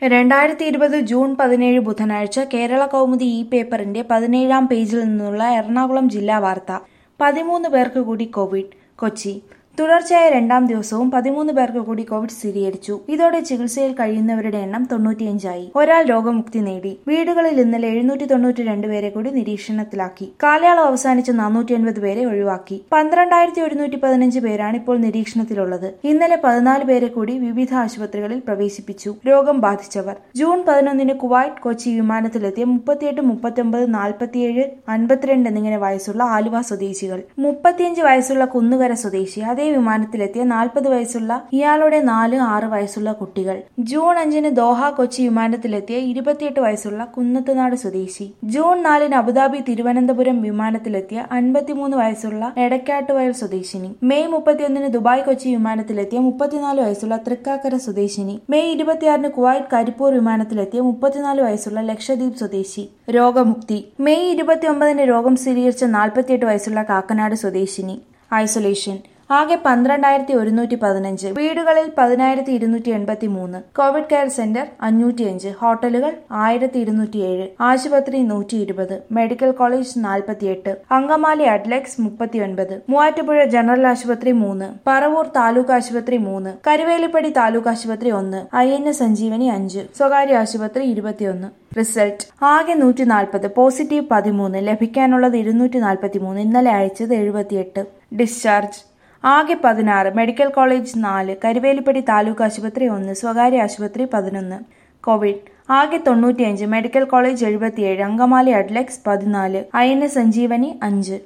രണ്ടായിരത്തി ഇരുപത് ജൂൺ പതിനേഴ് ബുധനാഴ്ച കേരള കൗമുദി ഈ പേപ്പറിന്റെ പതിനേഴാം പേജിൽ നിന്നുള്ള എറണാകുളം ജില്ലാ വാർത്ത പതിമൂന്ന് പേർക്ക് കൂടി കോവിഡ് കൊച്ചി തുടർച്ചയായ രണ്ടാം ദിവസവും പതിമൂന്ന് പേർക്ക് കൂടി കോവിഡ് സ്ഥിരീകരിച്ചു ഇതോടെ ചികിത്സയിൽ കഴിയുന്നവരുടെ എണ്ണം തൊണ്ണൂറ്റിയഞ്ചായി ഒരാൾ രോഗമുക്തി നേടി വീടുകളിൽ ഇന്നലെ എഴുന്നൂറ്റി തൊണ്ണൂറ്റി രണ്ട് പേരെ കൂടി നിരീക്ഷണത്തിലാക്കി കാലയളവ് അവസാനിച്ച് നാനൂറ്റി എൺപത് പേരെ ഒഴിവാക്കി പന്ത്രണ്ടായിരത്തി ഒരുന്നൂറ്റി പതിനഞ്ച് പേരാണ് ഇപ്പോൾ നിരീക്ഷണത്തിലുള്ളത് ഇന്നലെ പതിനാല് പേരെ കൂടി വിവിധ ആശുപത്രികളിൽ പ്രവേശിപ്പിച്ചു രോഗം ബാധിച്ചവർ ജൂൺ പതിനൊന്നിന് കുവൈറ്റ് കൊച്ചി വിമാനത്തിലെത്തിയ മുപ്പത്തിയെട്ട് മുപ്പത്തിയൊമ്പത് നാൽപ്പത്തിയേഴ് അൻപത്തിരണ്ട് എന്നിങ്ങനെ വയസ്സുള്ള ആലുവ സ്വദേശികൾ മുപ്പത്തിയഞ്ച് വയസ്സുള്ള കുന്നുകര സ്വദേശി അതേ വിമാനത്തിലെത്തിയ നാൽപ്പത് വയസ്സുള്ള ഇയാളുടെ നാല് ആറ് വയസ്സുള്ള കുട്ടികൾ ജൂൺ അഞ്ചിന് ദോഹ കൊച്ചി വിമാനത്തിലെത്തിയ ഇരുപത്തിയെട്ട് വയസ്സുള്ള കുന്നത്തുനാട് സ്വദേശി ജൂൺ നാലിന് അബുദാബി തിരുവനന്തപുരം വിമാനത്തിലെത്തിയ അൻപത്തിമൂന്ന് വയസ്സുള്ള എടക്കാട്ടുവയൽ സ്വദേശിനി മെയ് മുപ്പത്തിയൊന്നിന് ദുബായ് കൊച്ചി വിമാനത്തിലെത്തിയ മുപ്പത്തിനാല് വയസ്സുള്ള തൃക്കാക്കര സ്വദേശിനി മെയ് ഇരുപത്തിയാറിന് കുവൈറ്റ് കരിപ്പൂർ വിമാനത്തിലെത്തിയ മുപ്പത്തിനാല് വയസ്സുള്ള ലക്ഷദ്വീപ് സ്വദേശി രോഗമുക്തി മെയ് ഇരുപത്തിയൊമ്പതിന് രോഗം സ്ഥിരീകരിച്ച നാൽപ്പത്തിയെട്ട് വയസ്സുള്ള കാക്കനാട് സ്വദേശിനി ഐസൊലേഷൻ ആകെ പന്ത്രണ്ടായിരത്തി ഒരുന്നൂറ്റി പതിനഞ്ച് വീടുകളിൽ പതിനായിരത്തി ഇരുന്നൂറ്റി എൺപത്തി മൂന്ന് കോവിഡ് കെയർ സെന്റർ അഞ്ഞൂറ്റിയഞ്ച് ഹോട്ടലുകൾ ആയിരത്തി ഇരുന്നൂറ്റിയേഴ് ആശുപത്രി നൂറ്റി ഇരുപത് മെഡിക്കൽ കോളേജ് നാൽപ്പത്തിയെട്ട് അങ്കമാലി അഡ്ലെക്സ് മുപ്പത്തിയൊൻപത് മൂവാറ്റുപുഴ ജനറൽ ആശുപത്രി മൂന്ന് പറവൂർ താലൂക്ക് ആശുപത്രി മൂന്ന് കരുവേലിപ്പടി താലൂക്ക് ആശുപത്രി ഒന്ന് ഐ എൻ എസ് സഞ്ജീവനി അഞ്ച് സ്വകാര്യ ആശുപത്രി ഇരുപത്തിയൊന്ന് റിസൾട്ട് ആകെ നൂറ്റി നാൽപ്പത് പോസിറ്റീവ് പതിമൂന്ന് ലഭിക്കാനുള്ളത് ഇരുന്നൂറ്റി നാൽപ്പത്തി മൂന്ന് ഇന്നലെ അയച്ചത് എഴുപത്തിയെട്ട് ഡിസ്ചാർജ് ആകെ പതിനാറ് മെഡിക്കൽ കോളേജ് നാല് കരുവേലിപ്പടി താലൂക്ക് ആശുപത്രി ഒന്ന് സ്വകാര്യ ആശുപത്രി പതിനൊന്ന് കോവിഡ് ആകെ തൊണ്ണൂറ്റിയഞ്ച് മെഡിക്കൽ കോളേജ് എഴുപത്തിയേഴ് അങ്കമാലി അഡ്ലെക്സ് പതിനാല് ഐ എൻ എസ് സഞ്ജീവനി അഞ്ച്